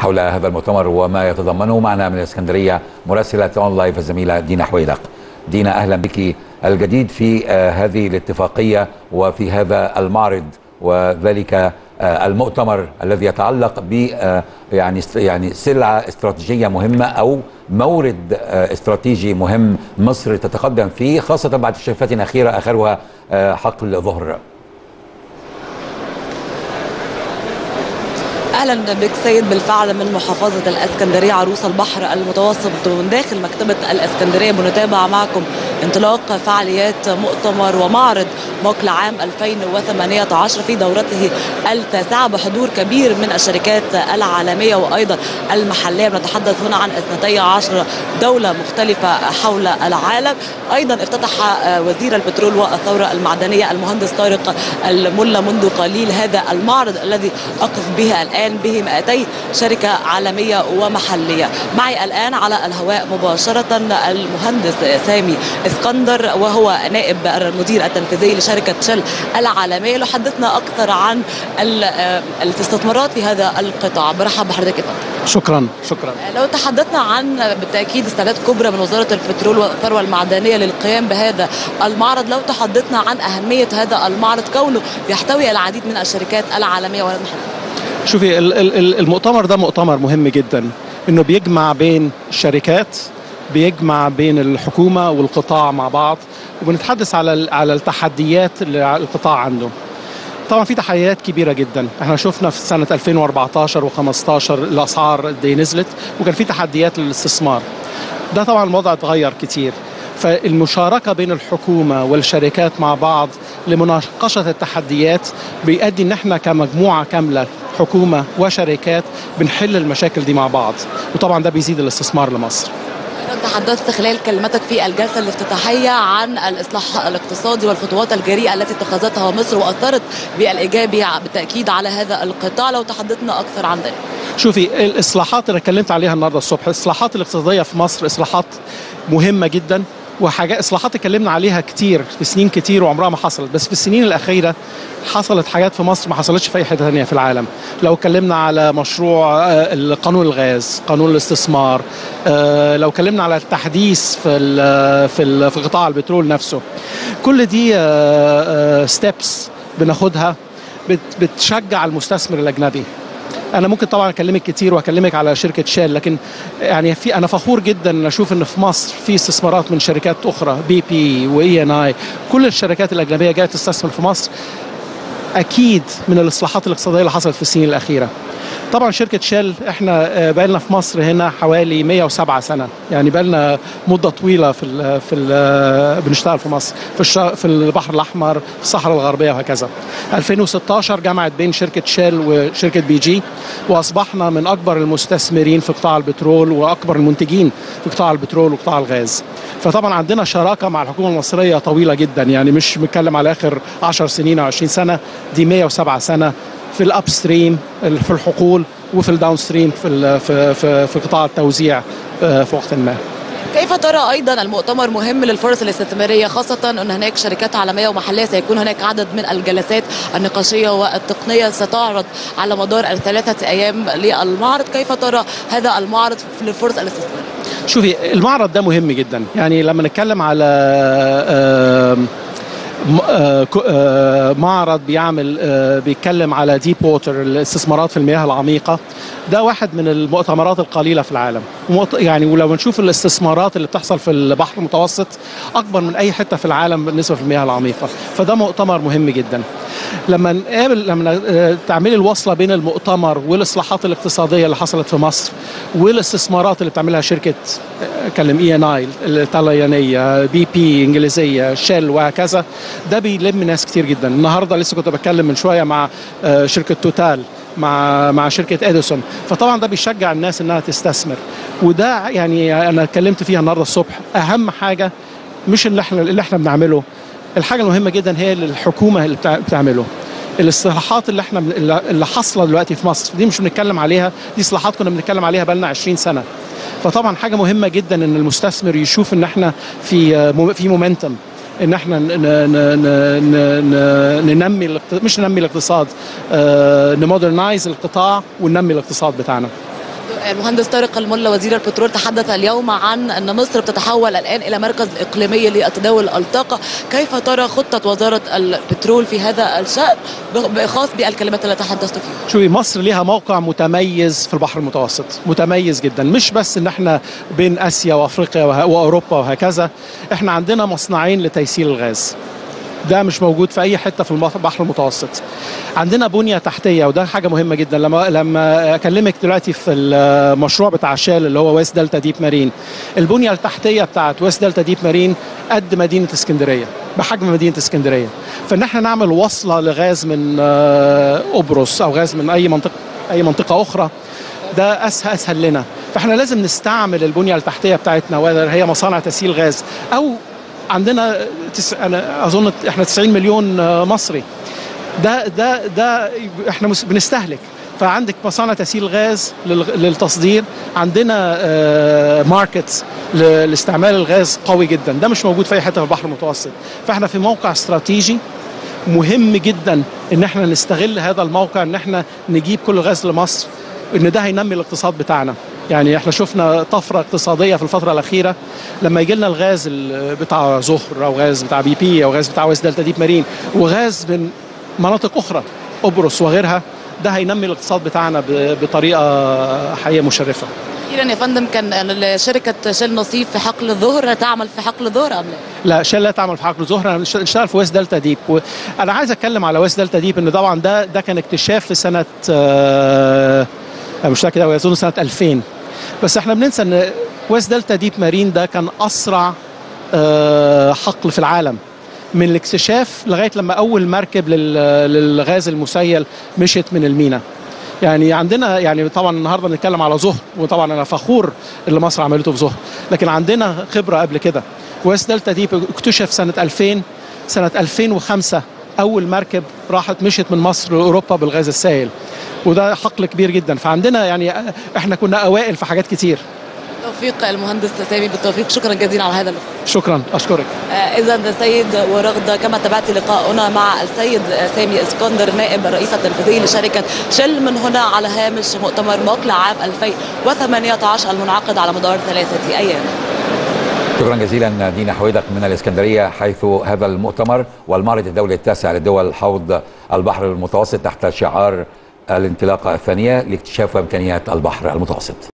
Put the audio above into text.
حول هذا المؤتمر وما يتضمنه معنا من الاسكندريه مراسله اون لايف الزميله دينا حويدق. دينا اهلا بك الجديد في هذه الاتفاقيه وفي هذا المعرض وذلك المؤتمر الذي يتعلق ب يعني يعني سلعه استراتيجيه مهمه او مورد استراتيجي مهم مصر تتقدم فيه خاصه بعد اكتشافات اخيره اخرها حقل ظهر. اهلا بك سيد بالفعل من محافظه الاسكندريه عروس البحر المتوسط ومن داخل مكتبه الاسكندريه بنتابع معكم انطلاق فعاليات مؤتمر ومعرض موكل عام 2018 في دورته التاسعه بحضور كبير من الشركات العالميه وايضا المحليه بنتحدث هنا عن 12 دوله مختلفه حول العالم ايضا افتتح وزير البترول والثوره المعدنيه المهندس طارق الملا منذ قليل هذا المعرض الذي اقف به الان الآن به 200 شركة عالمية ومحلية معي الآن على الهواء مباشرة المهندس سامي اسكندر وهو نائب المدير التنفيذي لشركة شل العالمية ليحدثنا أكثر عن الاستثمارات في هذا القطاع برحب بحضرتك شكرا شكرا لو تحدثنا عن بالتأكيد استعداد كبرى من وزارة البترول والثروة المعدنية للقيام بهذا المعرض لو تحدثنا عن أهمية هذا المعرض كونه يحتوي العديد من الشركات العالمية والمحلية شوفي المؤتمر ده مؤتمر مهم جدا انه بيجمع بين الشركات بيجمع بين الحكومه والقطاع مع بعض وبنتحدث على على التحديات اللي القطاع عنده طبعا في تحديات كبيره جدا احنا شفنا في سنه 2014 و15 الاسعار دي نزلت وكان في تحديات للاستثمار ده طبعا الوضع اتغير كتير فالمشاركه بين الحكومه والشركات مع بعض لمناقشه التحديات بيؤدي ان احنا كمجموعه كامله حكومه وشركات بنحل المشاكل دي مع بعض وطبعا ده بيزيد الاستثمار لمصر تحدثت خلال كلمتك في الجلسه الافتتاحيه عن الاصلاح الاقتصادي والخطوات الجريئه التي اتخذتها مصر واثرت بالايجابي بالتاكيد على هذا القطاع لو تحدثنا اكثر عن ذلك. شوفي الاصلاحات اللي اتكلمت عليها النهارده الصبح الاصلاحات الاقتصاديه في مصر اصلاحات مهمه جدا وحاجات اصلاحات اتكلمنا عليها كتير في سنين كتير وعمرها ما حصلت بس في السنين الاخيره حصلت حاجات في مصر ما حصلتش في اي حته ثانيه في العالم لو اتكلمنا على مشروع قانون الغاز قانون الاستثمار لو اتكلمنا على التحديث في ال في ال في قطاع البترول نفسه كل دي ستيبس بناخدها بتشجع المستثمر الاجنبي انا ممكن طبعا اكلمك كتير واكلمك على شركه شال لكن يعني في انا فخور جدا ان اشوف ان في مصر في استثمارات من شركات اخرى بي بي واي ان اي كل الشركات الاجنبيه جايه تستثمر في مصر اكيد من الاصلاحات الاقتصاديه اللي حصلت في السنين الاخيره طبعا شركه شell احنا بقى لنا في مصر هنا حوالي 107 سنه يعني بقى لنا مده طويله في ال في ال بنشتغل في مصر في الش... في البحر الاحمر في الصحراء الغربيه وهكذا 2016 جمعت بين شركه شell وشركه بي جي واصبحنا من اكبر المستثمرين في قطاع البترول واكبر المنتجين في قطاع البترول وقطاع الغاز فطبعا عندنا شراكه مع الحكومه المصريه طويله جدا يعني مش بنتكلم على اخر 10 سنين او 20 سنه دي 107 سنه في الاب ستريم في الحقول وفي الداون ستريم في في في, في قطاع التوزيع في وقت ما كيف ترى ايضا المؤتمر مهم للفرص الاستثماريه خاصه ان هناك شركات عالميه ومحليه سيكون هناك عدد من الجلسات النقاشيه والتقنيه ستعرض على مدار الثلاثه ايام للمعرض كيف ترى هذا المعرض للفرص الاستثماريه شوفي المعرض ده مهم جدا يعني لما نتكلم على معرض بيعمل بيتكلم على ديب ووتر الاستثمارات في المياه العميقه ده واحد من المؤتمرات القليله في العالم يعني ولو نشوف الاستثمارات اللي بتحصل في البحر المتوسط اكبر من اي حته في العالم بالنسبه في المياه العميقه فده مؤتمر مهم جدا لما نقابل لما تعملي الوصله بين المؤتمر والاصلاحات الاقتصاديه اللي حصلت في مصر والاستثمارات اللي بتعملها شركه كلم اي ان اي الطليانيه بي بي انجليزيه شيل وهكذا ده بيلم ناس كتير جدا النهارده لسه كنت بتكلم من شويه مع شركه توتال مع مع شركه اديسون فطبعا ده بيشجع الناس انها تستثمر وده يعني انا اتكلمت فيها النهارده الصبح اهم حاجه مش اللي احنا اللي احنا بنعمله الحاجه المهمه جدا هي اللي الحكومه اللي بتعمله الاصلاحات اللي احنا اللي حاصله دلوقتي في مصر دي مش بنتكلم عليها دي اصلاحات كنا بنتكلم عليها بقالنا 20 سنه فطبعا حاجه مهمه جدا ان المستثمر يشوف ان احنا في في مومنتم ان احنا ننمي مش ننمي الاقتصاد نمودرنايز القطاع وننمي الاقتصاد بتاعنا المهندس طارق الملا وزير البترول تحدث اليوم عن ان مصر بتتحول الان الى مركز اقليمي لتداول الطاقه، كيف ترى خطه وزاره البترول في هذا الشان خاص بالكلمات التي تحدثت فيها؟ شوفي مصر ليها موقع متميز في البحر المتوسط، متميز جدا، مش بس ان احنا بين اسيا وافريقيا واوروبا وهكذا، احنا عندنا مصنعين لتيسير الغاز. ده مش موجود في اي حته في البحر المتوسط عندنا بنيه تحتيه وده حاجه مهمه جدا لما لما اكلمك دلوقتي في المشروع بتاع شال اللي هو ويست دلتا ديب مارين البنيه التحتيه بتاعت ويست دلتا ديب مارين قد مدينه اسكندريه بحجم مدينه اسكندريه فان احنا نعمل وصله لغاز من قبرص او غاز من اي منطقه اي منطقه اخرى ده اسهل اسهل لنا فاحنا لازم نستعمل البنيه التحتيه بتاعتنا وهي هي مصانع تسييل غاز او عندنا تس... انا اظن احنا 90 مليون مصري ده ده ده احنا بنستهلك فعندك مصانع تسييل غاز للتصدير عندنا ماركتس لاستعمال الغاز قوي جدا ده مش موجود في اي حته في البحر المتوسط فاحنا في موقع استراتيجي مهم جدا ان احنا نستغل هذا الموقع ان احنا نجيب كل الغاز لمصر ان ده هينمي الاقتصاد بتاعنا يعني احنا شفنا طفره اقتصاديه في الفتره الاخيره لما يجي لنا الغاز بتاع زهر او غاز بتاع بي بي او غاز بتاع ويست دلتا ديب مارين وغاز من مناطق اخرى قبرص وغيرها ده هينمي الاقتصاد بتاعنا بطريقه حقيقه مشرفه اخيرا يا فندم كان شركه شيل نصيب في حقل الظهر تعمل في حقل الظهر ام لا؟ لا شيل لا تعمل في حقل الظهر انا بشتغل في ويست دلتا ديب وانا عايز اتكلم على ويست دلتا ديب ان طبعا ده ده كان اكتشاف في سنه آه مش فاكر قوي اظن سنه 2000 بس احنا بننسى ان ويست دلتا ديب مارين ده كان اسرع آه حقل في العالم من الاكتشاف لغايه لما اول مركب للغاز المسيل مشت من المينا يعني عندنا يعني طبعا النهارده بنتكلم على زهر وطبعا انا فخور اللي مصر عملته في زهر لكن عندنا خبره قبل كده ويست دلتا ديب اكتشف سنه 2000 سنه 2005 اول مركب راحت مشت من مصر لاوروبا بالغاز السائل وده حقل كبير جدا فعندنا يعني احنا كنا اوائل في حاجات كتير توفيق المهندس سامي بالتوفيق شكرا جزيلا على هذا اللقاء شكرا اشكرك آه اذا سيد ورغد كما تابعت لقاؤنا مع السيد سامي اسكندر نائب الرئيس التنفيذي لشركه شل من هنا على هامش مؤتمر مقلع عام 2018 المنعقد على مدار ثلاثه ايام شكرا جزيلا دينا حويدق من الاسكندريه حيث هذا المؤتمر والمعرض الدولي التاسع لدول حوض البحر المتوسط تحت شعار الانطلاقه الثانيه لاكتشاف امكانيات البحر المتوسط